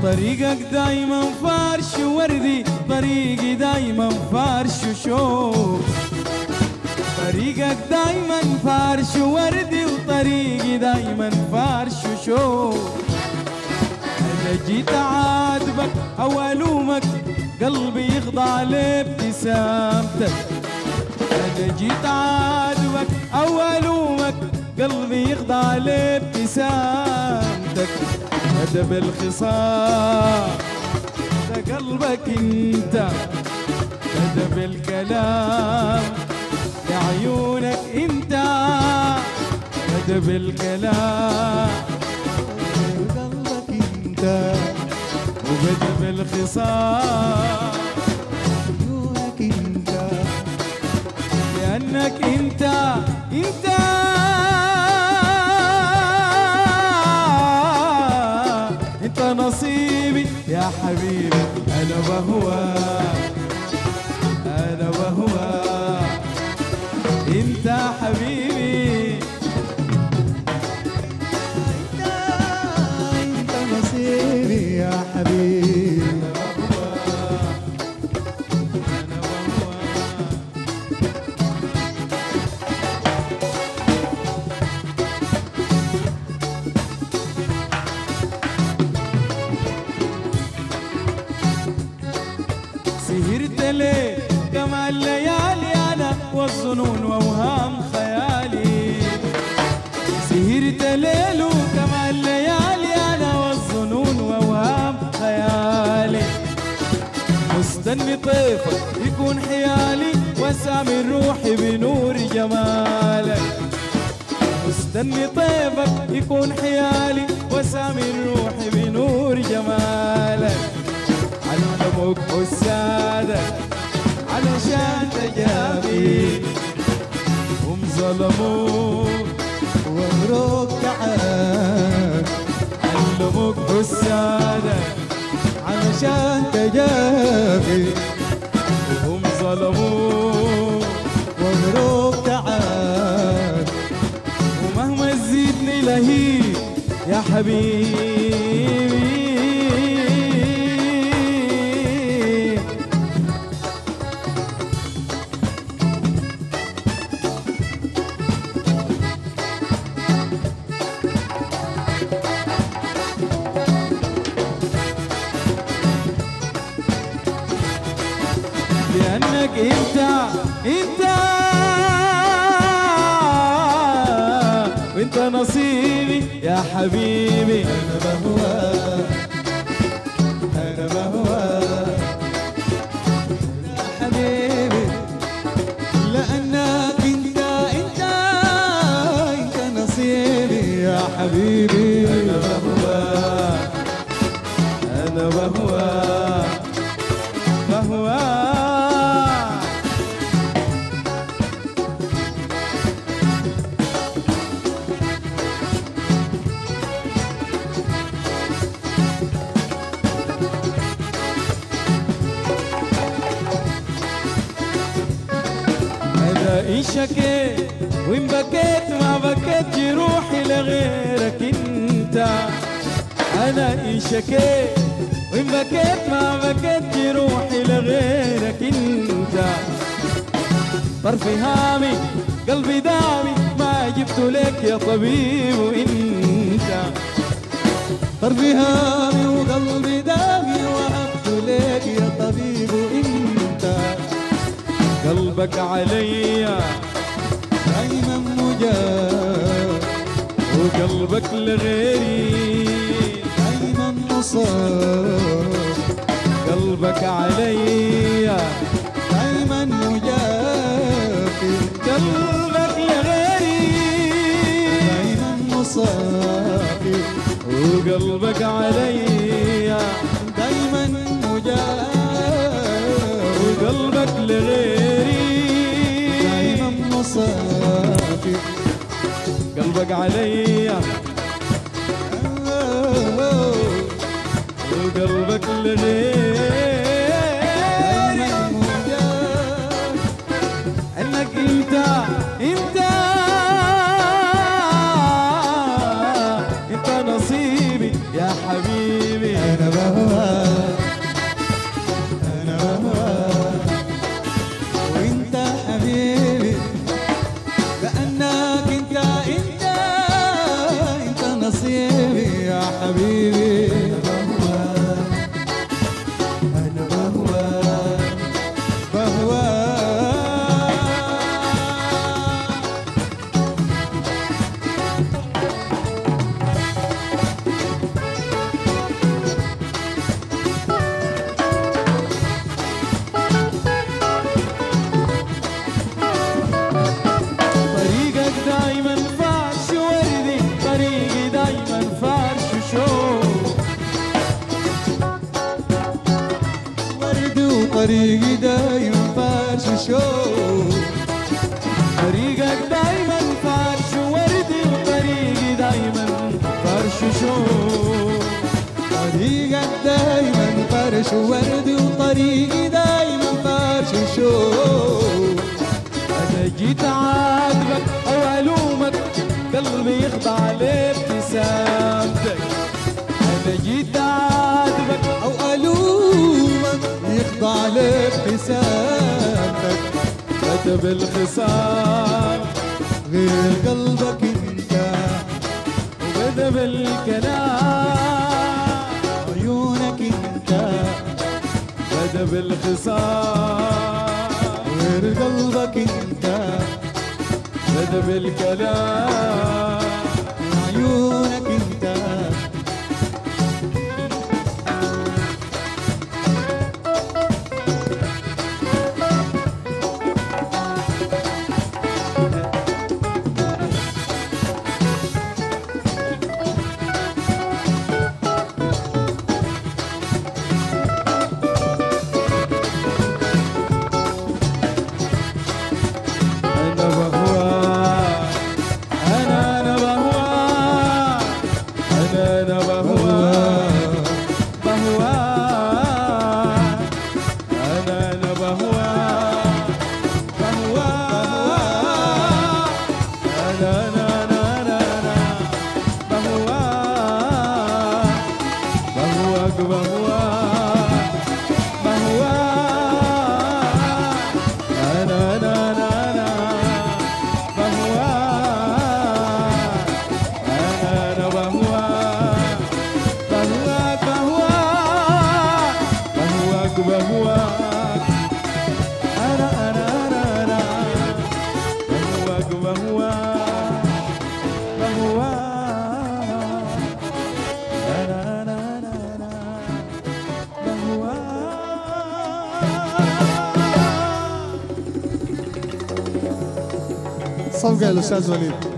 طريقك دايما فرش وردي طريقي دايما فرش وشوق طريقك دايما فرش وردي وطريقي دايما فرش وشوق انا جيت اعاتبك او الومك قلبي يخضع لابتسامتك انا جيت اعاتبك او الومك قلبي يخضع لابتسامتك ادب الخصام ده قلبك انت ادب الكلام لعيونك انت ادب الكلام قلبك انت وبدب الخصام عيونك انت لأنك أنت أنت أنت نصيبي يا حبيبي أنا بهواك أنا بهواك أنت حبيبي انت انت نصيبي يا حبيبي أنا بهواك سهرت ليه كما الليالي انا والظنون واوهام خيالي سهرت ليل كما الليالي انا والظنون واوهام خيالي مستني طيفك يكون حيالي واسامي روحي بنور جمالك مستني طيفك يكون حيالي واسامي روحي بنور جمالك علموك حسادك علشان تجابي هم ظلموك ومبروك تعال علموك حسادك علشان تجابي هم ظلموك ومبروك تعال ومهما تزيدني لهيب يا حبيبي لأنك أنت أنت وأنت نصيبي يا حبيبي انا بهواك انا بهواك يا حبيبي لانك انت انت انت نصيبي يا حبيبي أنا بهواك أنا بهواك بهواك أنا إن شكيت وإن بكيت ما بكيت جروحي لغيرك أنت أنا إن شكيت وإن بكيت ما بكيت جروحي لغيرك أنت طرف هامي قلبي دامي ما جبت لك يا طبيب أنت قلبي هامي وقلبي دامي وهبت لك يا طبيب انت قلبك عليا دايما مجاب وقلبك لغيري دايما مصاب قلبك عليا دايما مجافي قلبك لغيري دايما مصافي وقلبك عليا دايما مجافي وقلبك لغيري دايما مصافي قلبك عليا وقلبك لغيري دايما مجافي انك انت انت انت نصيبي يا حبيبي انا بهواك الشوق طريقك دايما فرش وردي وطريقي دايما فرش شوق طريقك دايما فرش ورد وطريقي دايما فرش شوق انا جيت اعاتبك او الومك قلبي يخضع لابتسامتك انا جيت اعاتبك أو ألومك يخضع لابتسامتك كتب الخصام غير قلبك انت وكتب الكلام عيونك انت كتب الخصام غير قلبك انت كتب الكلام عيونك انت أنا بهواك أنا أنا بهواك أنا أنا بهواك بهواك أنا أنا بهواك بهواك أنا أنا أنا أنا أنا بهواك بهواك بهواك بهواك أنا أنا أنا أنا بهواك أنا أنا بهواك بهواك بهواك بهواك بهواك أنا أنا أنا أنا بهواك بهواك بهواك أنا أنا أنا أنا بهواك صفقة يا الأستاذ وليد